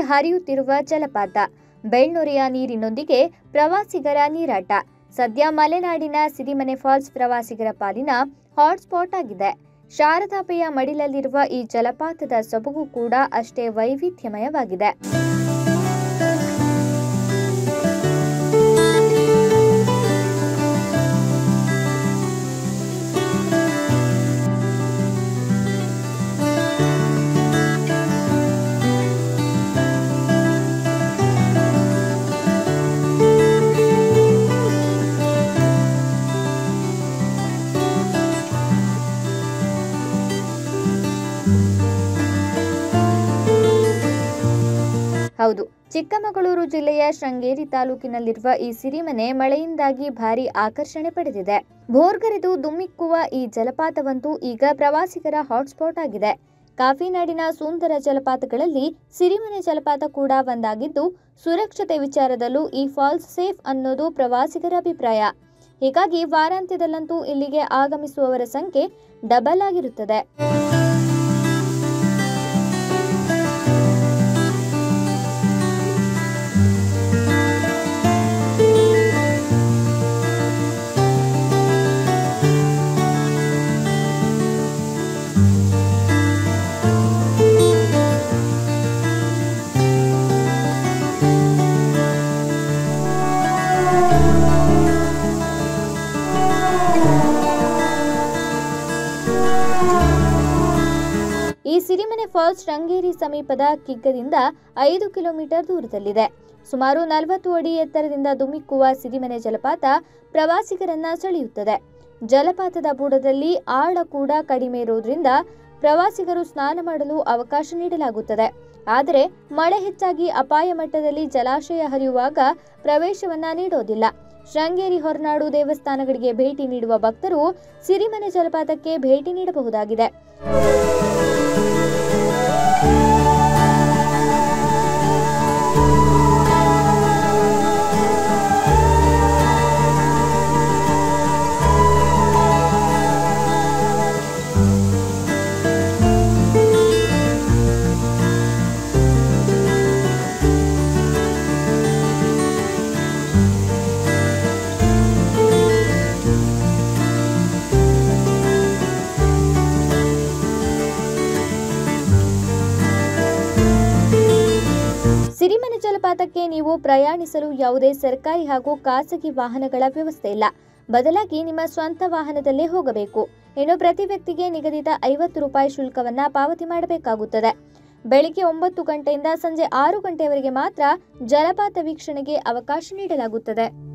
ಹರಿಯುತ್ತಿರುವ ಜಲಪಾತ ಬೆಳ್ನೊರೆಯ ನೀರಿನೊಂದಿಗೆ ಪ್ರವಾಸಿಗರ ನೀರಾಟ ಸದ್ಯ ಮಲೆನಾಡಿನ ಸಿರಿಮನೆ ಫಾಲ್ಸ್ ಪ್ರವಾಸಿಗರ ಪಾಲಿನ ಹಾಟ್ಸ್ಪಾಟ್ ಆಗಿದೆ ಶಾರದಾಂಬೆಯ ಮಡಿಲಲ್ಲಿರುವ ಈ ಜಲಪಾತದ ಸೊಬಗು ಕೂಡ ಅಷ್ಟೇ ವೈವಿಧ್ಯಮಯವಾಗಿದೆ ಹೌದು ಚಿಕ್ಕಮಗಳೂರು ಜಿಲ್ಲೆಯ ಶೃಂಗೇರಿ ತಾಲೂಕಿನಲ್ಲಿರುವ ಈ ಸಿರಿಮನೆ ಮಳೆಯಿಂದಾಗಿ ಭಾರಿ ಆಕರ್ಷಣೆ ಪಡೆದಿದೆ ಭೋರ್ಗರೆದು ದುಮ್ಮಿಕ್ಕುವ ಈ ಜಲಪಾತವಂತೂ ಈಗ ಪ್ರವಾಸಿಗರ ಹಾಟ್ಸ್ಪಾಟ್ ಆಗಿದೆ ಕಾಫಿನಾಡಿನ ಸುಂದರ ಜಲಪಾತಗಳಲ್ಲಿ ಸಿರಿಮನೆ ಜಲಪಾತ ಕೂಡ ಒಂದಾಗಿದ್ದು ಸುರಕ್ಷತೆ ವಿಚಾರದಲ್ಲೂ ಈ ಫಾಲ್ಸ್ ಸೇಫ್ ಅನ್ನೋದು ಪ್ರವಾಸಿಗರ ಅಭಿಪ್ರಾಯ ಹೀಗಾಗಿ ವಾರಾಂತ್ಯದಲ್ಲಂತೂ ಇಲ್ಲಿಗೆ ಆಗಮಿಸುವವರ ಸಂಖ್ಯೆ ಡಬಲ್ ಆಗಿರುತ್ತದೆ ಈ ಸಿರಿಮನೆ ಫಾಲ್ಸ್ ಶೃಂಗೇರಿ ಸಮೀಪದ ಕಿಗ್ಗದಿಂದ ಐದು ಕಿಲೋಮೀಟರ್ ದೂರದಲ್ಲಿದೆ ಸುಮಾರು ನಲವತ್ತು ಅಡಿ ಎತ್ತರದಿಂದ ಧುಮ್ಮಿಕ್ಕುವ ಸಿರಿಮನೆ ಜಲಪಾತ ಪ್ರವಾಸಿಗರನ್ನ ಸೆಳೆಯುತ್ತದೆ ಜಲಪಾತದ ಬುಡದಲ್ಲಿ ಆಳ ಕೂಡ ಕಡಿಮೆ ಇರುವುದರಿಂದ ಪ್ರವಾಸಿಗರು ಸ್ನಾನ ಮಾಡಲು ಅವಕಾಶ ನೀಡಲಾಗುತ್ತದೆ ಆದರೆ ಮಳೆ ಹೆಚ್ಚಾಗಿ ಅಪಾಯ ಮಟ್ಟದಲ್ಲಿ ಜಲಾಶಯ ಹರಿಯುವಾಗ ಪ್ರವೇಶವನ್ನ ನೀಡೋದಿಲ್ಲ ಶೃಂಗೇರಿ ಹೊರನಾಡು ದೇವಸ್ಥಾನಗಳಿಗೆ ಭೇಟಿ ನೀಡುವ ಭಕ್ತರು ಸಿರಿಮನೆ ಜಲಪಾತಕ್ಕೆ ಭೇಟಿ ನೀಡಬಹುದಾಗಿದೆ ಸಿರಿಮನೆ ಜಲಪಾತಕ್ಕೆ ನೀವು ಪ್ರಯಾಣಿಸಲು ಯಾವುದೇ ಸರ್ಕಾರಿ ಹಾಗೂ ಖಾಸಗಿ ವಾಹನಗಳ ವ್ಯವಸ್ಥೆ ಇಲ್ಲ ಬದಲಾಗಿ ನಿಮ್ಮ ಸ್ವಂತ ವಾಹನದಲ್ಲೇ ಹೋಗಬೇಕು ಇನ್ನು ಪ್ರತಿ ವ್ಯಕ್ತಿಗೆ ನಿಗದಿತ ಐವತ್ತು ರೂಪಾಯಿ ಶುಲ್ಕವನ್ನ ಪಾವತಿ ಮಾಡಬೇಕಾಗುತ್ತದೆ ಬೆಳಿಗ್ಗೆ ಒಂಬತ್ತು ಗಂಟೆಯಿಂದ ಸಂಜೆ ಆರು ಗಂಟೆಯವರೆಗೆ ಮಾತ್ರ ಜಲಪಾತ ವೀಕ್ಷಣೆಗೆ ಅವಕಾಶ ನೀಡಲಾಗುತ್ತದೆ